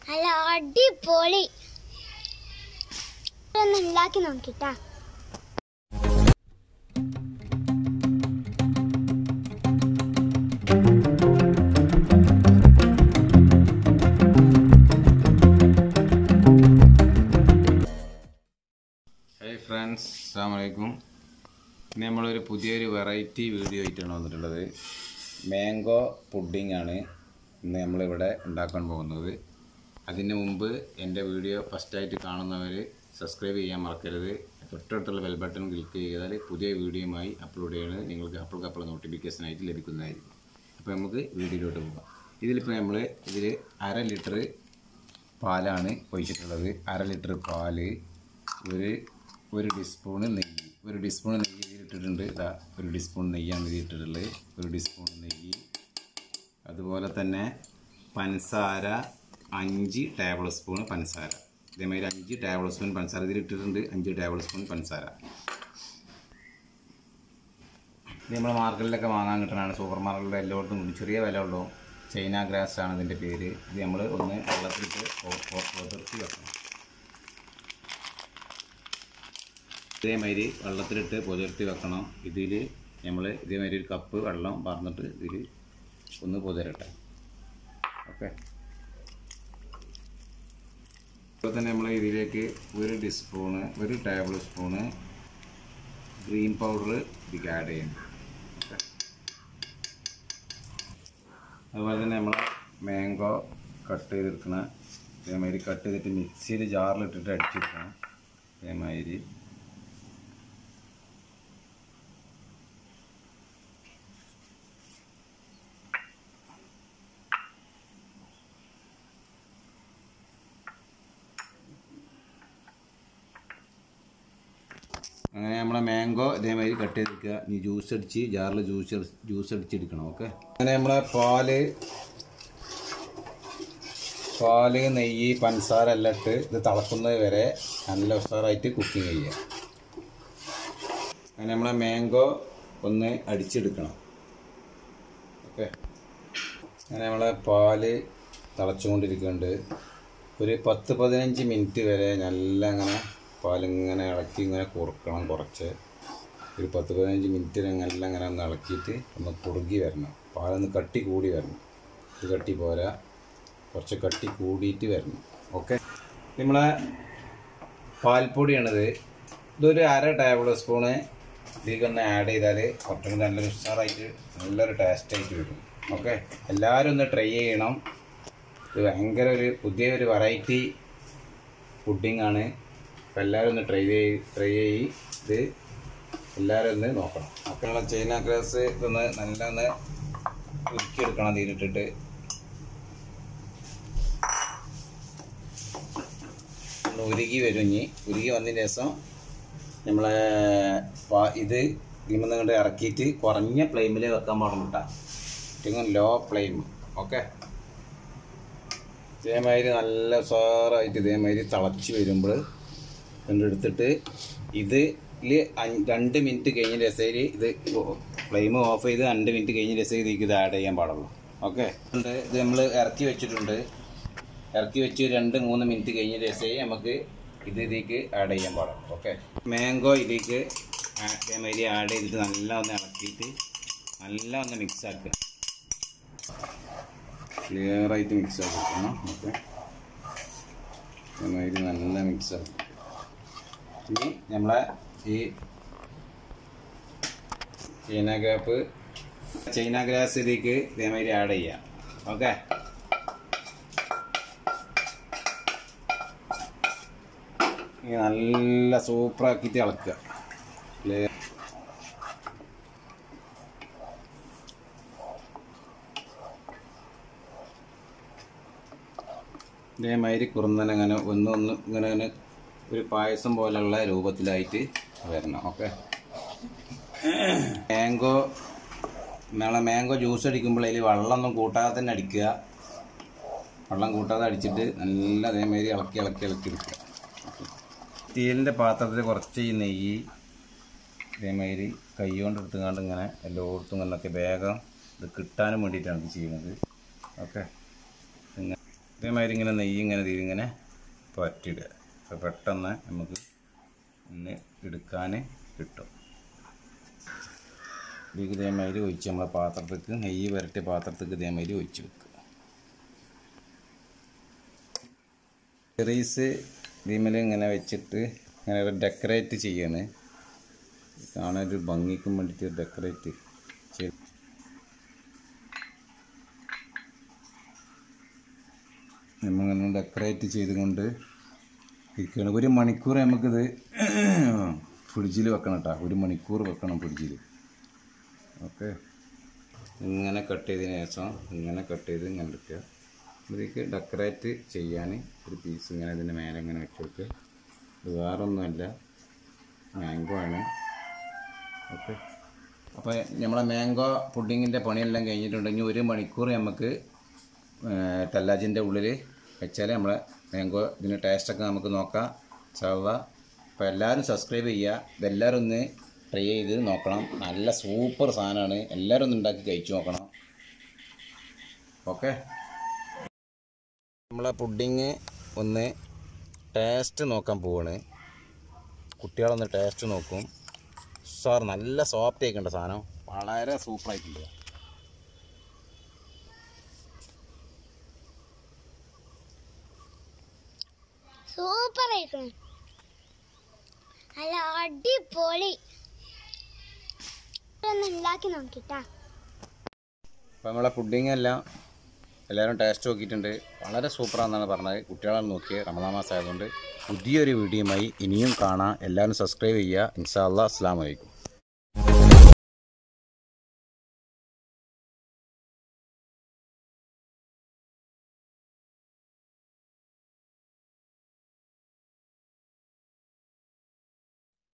അല്ല അടിപൊളി ഒന്ന് ഉണ്ടാക്കി നോക്കിട്ടാ ഹായ് ഫ്രണ്ട്സ് അസ്സാം വലൈക്കും ഇന്ന് നമ്മളൊരു പുതിയൊരു വെറൈറ്റി വീഡിയോ ആയിട്ടാണ് വന്നിട്ടുള്ളത് മാംഗോ പുഡിംഗ് ആണ് ഇന്ന് നമ്മളിവിടെ ഉണ്ടാക്കാൻ പോകുന്നത് അതിന് മുമ്പ് എൻ്റെ വീഡിയോ ഫസ്റ്റായിട്ട് കാണുന്നവർ സബ്സ്ക്രൈബ് ചെയ്യാൻ മറക്കരുത് തൊട്ടടുത്തുള്ള ബെൽ ബട്ടൺ ക്ലിക്ക് ചെയ്താൽ പുതിയ വീഡിയോയുമായി അപ്ലോഡ് ചെയ്യുന്നത് നിങ്ങൾക്ക് അപ്പോൾ അപ്പോൾ നോട്ടിഫിക്കേഷനായിട്ട് ലഭിക്കുന്നതായിരിക്കും അപ്പോൾ നമുക്ക് വീഡിയോയിലോട്ട് പോകാം ഇതിലിപ്പോൾ നമ്മൾ ഇതിൽ അര ലിറ്റർ പാലാണ് ഒഴിച്ചിട്ടുള്ളത് അര ലിറ്റർ പാല് ഒരു ഒരു ടീസ്പൂണ് നെയ്യ് ഒരു ടീസ്പൂൺ നെയ്യ് ഇതിലിട്ടിട്ടുണ്ട് ഇതാ ഒരു ടീസ്പൂൺ നെയ്യാണ് ഇതിലിട്ടിട്ടുള്ളത് ഒരു ടീസ്പൂൺ നെയ്യ് അതുപോലെ തന്നെ പഞ്ചസാര അഞ്ച് ടേബിൾ സ്പൂൺ പഞ്ചസാര ഇതേമാതിരി അഞ്ച് ടേബിൾ സ്പൂൺ പഞ്ചസാര ഇതിലിട്ടിട്ടുണ്ട് അഞ്ച് ടേബിൾ സ്പൂൺ പഞ്ചസാര ഇത് നമ്മൾ മാർക്കറ്റിലൊക്കെ വാങ്ങാൻ കിട്ടുന്നതാണ് സൂപ്പർ മാർക്കറ്റിൽ എല്ലായിടത്തും ഉണ്ട് ചെറിയ വില ഉള്ളൂ ചൈന ഗ്രാസ് ആണ് ഇതിൻ്റെ പേര് ഇത് നമ്മൾ ഒന്ന് വെള്ളത്തിലിട്ട് പുതിർത്തി വെക്കണം ഇതേമാതിരി വെള്ളത്തിലിട്ട് പുതിർത്തി വെക്കണം ഇതിൽ നമ്മൾ ഇതേമാതിരി ഒരു കപ്പ് വെള്ളം പറഞ്ഞിട്ട് ഇതിൽ ഒന്ന് പുതിരട്ടെ ഓക്കെ ഇപ്പോൾ തന്നെ നമ്മൾ ഇതിലേക്ക് ഒരു ടീസ്പൂണ് ഒരു ടേബിൾ സ്പൂണ് ഗ്രീൻ പൗഡർ ഇതിലേക്ക് ആഡ് ചെയ്യണം ഓക്കെ അതുപോലെ തന്നെ നമ്മൾ മാംഗോ കട്ട് ചെയ്തെടുക്കണ ഇതേമാതിരി കട്ട് ചെയ്തിട്ട് മിക്സിയിൽ ജാറിലിട്ടിട്ട് അടിച്ചെടുക്കണം ഇതേമാതിരി അങ്ങനെ നമ്മളെ മാംഗോ ഇതേമാതിരി കട്ട് ചെയ്തെടുക്കുക ഇനി ജ്യൂസ് അടിച്ച് ജാറിൽ ജ്യൂസ് ജ്യൂസ് അടിച്ചെടുക്കണം ഓക്കെ അങ്ങനെ നമ്മളെ പാല് പാല് നെയ്യ് പഞ്ചസാര എല്ലാം ഇട്ട് ഇത് തിളക്കുന്നത് വരെ നല്ല ഉഷാറായിട്ട് കുക്കിംഗ് ചെയ്യുക അങ്ങനെ നമ്മളെ മാംഗോ ഒന്ന് അടിച്ചെടുക്കണം ഓക്കെ അങ്ങനെ നമ്മളെ പാല് തിളച്ചുകൊണ്ടിരിക്കുന്നുണ്ട് ഒരു പത്ത് പതിനഞ്ച് മിനിറ്റ് വരെ നല്ല അങ്ങനെ പാലിങ്ങനെ ഇളക്കി ഇങ്ങനെ കുറുക്കണം കുറച്ച് ഒരു പത്ത് പതിനഞ്ച് മിനിറ്റ് നല്ല അങ്ങനെ ഒന്ന് ഇളക്കിയിട്ട് ഒന്ന് കുറുകി വരണം പാലൊന്ന് കട്ടി കൂടി വരണം ഇത് കട്ടി പോരാ കുറച്ച് കട്ടി കൂടിയിട്ട് വരണം ഓക്കെ നമ്മളെ പാൽപ്പൊടിയാണിത് ഇതൊരു അര ടേബിൾ സ്പൂണ് ഇതിലേക്ക് ഒന്ന് ആഡ് ചെയ്താൽ കുറച്ചും കൂടി നല്ലൊരു ഉഷാറായിട്ട് നല്ലൊരു ടേസ്റ്റായിട്ട് വരും ഓക്കെ എല്ലാവരും ഒന്ന് ട്രൈ ചെയ്യണം ഇത് ഭയങ്കര ഒരു പുതിയൊരു വെറൈറ്റി പുഡിംഗ് ആണ് അപ്പോൾ എല്ലാവരും ഒന്ന് ട്രൈ ചെയ്ത് ട്രൈ ചെയ്ത് ഇത് എല്ലാവരും ഒന്ന് നോക്കണം അപ്പോൾ നമ്മൾ ചൈന ഗ്രാസ് ഇതൊന്ന് നല്ല ഒന്ന് ഉരുക്കിയെടുക്കണം തീരിട്ടിട്ട് ഒന്ന് ഉരുകി വരും ഇനി ഉരുകി വന്നതിന് ശേഷം നമ്മളെ പാ- ഇത് ഇതിമെന്ന് കൊണ്ട് ഇറക്കിയിട്ട് കുറഞ്ഞ ഫ്ലെയിമിൽ വെക്കാൻ പാടില്ല ഏറ്റവും ലോ ഫ്ലെയിം ഓക്കെ ഇതേമാതിരി നല്ല ഉഷാറായിട്ട് ഇതേമാതിരി തിളച്ച് വരുമ്പോൾ എടുത്തിട്ട് ഇത് രണ്ട് മിനിറ്റ് കഴിഞ്ഞ രസയിൽ ഇത് ഫ്ലെയിം ഓഫ് ചെയ്ത് രണ്ട് മിനിറ്റ് കഴിഞ്ഞ രസയിൽ ഇതിലേക്ക് ഇത് ആഡ് ചെയ്യാൻ പാടുള്ളൂ ഓക്കെ ഉണ്ട് ഇത് നമ്മൾ ഇറക്കി വെച്ചിട്ടുണ്ട് ഇറക്കി വെച്ച് രണ്ട് മൂന്ന് മിനിറ്റ് കഴിഞ്ഞ രസയിൽ നമുക്ക് ഇത് ഇതിലേക്ക് ആഡ് ചെയ്യാൻ പാടുള്ളൂ ഓക്കെ മാംഗോ ഇതിലേക്ക് ആ- ഇതേമാതിരി ആഡ് ചെയ്തിട്ട് നല്ല ഒന്ന് ഇളക്കിയിട്ട് നല്ല ഒന്ന് മിക്സ് ആക്കുക ക്ലിയർ ആയിട്ട് മിക്സ് ആക്കണം ഓക്കെ ഇതേമാതിരി നല്ല മിക്സ് ആക്കും ഇനി നമ്മളെ ഈ ചൈന ഗ്രാപ്പ് ചൈന ഗ്രാസ് ഇതിലേക്ക് ഇതേമാതിരി ആഡ് ചെയ്യാം ഓക്കെ ഇനി നല്ല സൂപ്പറാക്കിയിട്ട് ഇളക്കുക ക്ലിയർ ഇതേമാതിരി കുറുന്നനെ അങ്ങനെ ഒന്ന് ഒന്ന് ഇങ്ങനെ ഇങ്ങനെ ഒരു പായസം പോലെയുള്ള രൂപത്തിലായിട്ട് വരണം ഓക്കെ മാംഗോ നമ്മളെ മാംഗോ ജ്യൂസ് അടിക്കുമ്പോൾ അതിൽ വെള്ളമൊന്നും കൂട്ടാതെ തന്നെ അടിക്കുക വെള്ളം കൂട്ടാതെ അടിച്ചിട്ട് നല്ല അതേമാതിരി ഇളക്കി ഇളക്കി ഇളക്കി എടുക്കുക സ്റ്റീലിൻ്റെ പാത്രത്തിൽ കുറച്ച് ഈ നെയ്യ് ഇതേമാതിരി കൈ കൊണ്ട് എടുത്തുകൊണ്ട് ഇങ്ങനെ എല്ലായിടത്തും ഇങ്ങനൊക്കെ വേഗം ഇത് കിട്ടാനും വേണ്ടിയിട്ടാണ് ഇത് ചെയ്യുന്നത് ഓക്കെ ഇങ്ങനെ ഇതേമാതിരി ഇങ്ങനെ നെയ്യ് ഇങ്ങനെ തിരിങ്ങനെ പറ്റിയിടുക അപ്പോൾ പെട്ടെന്ന് നമുക്ക് ഒന്ന് എടുക്കാൻ കിട്ടും ഇതിലേക്ക് ഇതേമാതിരി ഒഴിച്ച് നമ്മളെ പാത്രത്തേക്ക് നെയ്യ് വരട്ടിയ പാത്രത്തേക്ക് ഇതേമാതിരി ഒഴിച്ച് വെക്കുക ചെറീസ് ഇതിമേൽ ഇങ്ങനെ വെച്ചിട്ട് ഇങ്ങനെ ഒരു ഡെക്കറേറ്റ് ചെയ്യാണ് കാണാൻ ഒരു ഭംഗിക്കും വേണ്ടിയിട്ട് ഡെക്കറേറ്റ് ചെയ്ത് നമ്മളിങ്ങനെ ഡെക്കറേറ്റ് ചെയ്തുകൊണ്ട് ഇരിക്കുകയാണ് ഒരു മണിക്കൂർ നമുക്കിത് ഫ്രിഡ്ജിൽ വെക്കണം കേട്ടോ ഒരു മണിക്കൂർ വെക്കണം ഫ്രിഡ്ജിൽ ഓക്കെ ഇങ്ങനെ കട്ട് ചെയ്തതിന് ശേഷം ഇങ്ങനെ കട്ട് ചെയ്ത് ഇങ്ങനെ എടുക്കുക ഇതിലേക്ക് ഡെക്കറേറ്റ് ചെയ്യാൻ ഒരു പീസ് ഇങ്ങനെ ഇതിൻ്റെ മേലെ ഇങ്ങനെ വെച്ച് വെക്കുക ഇത് വേറൊന്നുമല്ല മാംഗോ ആണ് ഓക്കെ അപ്പോൾ നമ്മളെ മാംഗോ പുഡിങ്ങിൻ്റെ പണിയെല്ലാം കഴിഞ്ഞിട്ടുണ്ടെങ്കിൽ ഒരു മണിക്കൂർ നമുക്ക് തല്ലാജിൻ്റെ ഉള്ളിൽ വെച്ചാൽ നമ്മളെ മാംഗോ ഇതിൻ്റെ ടേസ്റ്റൊക്കെ നമുക്ക് നോക്കാം ചവ അപ്പോൾ എല്ലാവരും സബ്സ്ക്രൈബ് ചെയ്യുക ഇതെല്ലാവരും ഒന്ന് ട്രൈ ചെയ്ത് നോക്കണം നല്ല സൂപ്പർ സാധനമാണ് എല്ലാവരും ഒന്ന് ഉണ്ടാക്കി കഴിച്ചു നോക്കണം ഓക്കെ നമ്മളെ പുഡിങ് ഒന്ന് ടേസ്റ്റ് നോക്കാൻ പോവാണ് കുട്ടികളൊന്ന് ടേസ്റ്റ് നോക്കും സാർ നല്ല സോഫ്റ്റ് ആയിക്കണ്ട സാധനം വളരെ സൂപ്പറായിട്ടുണ്ട് സൂപ്പർ ആയിരിക്കണം നല്ല അടിപൊളി ഒന്ന് ഉണ്ടാക്കി നോക്കിട്ടാ അപ്പോൾ നമ്മളെ പുഡിങ് എല്ലാം എല്ലാവരും ടേസ്റ്റ് നോക്കിയിട്ടുണ്ട് വളരെ സൂപ്പറാണെന്നാണ് പറഞ്ഞത് കുട്ടികളാണ് നോക്കിയത് റമദാൻ മാസം ആയതുകൊണ്ട് പുതിയൊരു വീഡിയോയുമായി ഇനിയും കാണാം എല്ലാവരും സബ്സ്ക്രൈബ് ചെയ്യുക ഇൻഷാ അല്ലാ അസ്സാം വലൈക്കും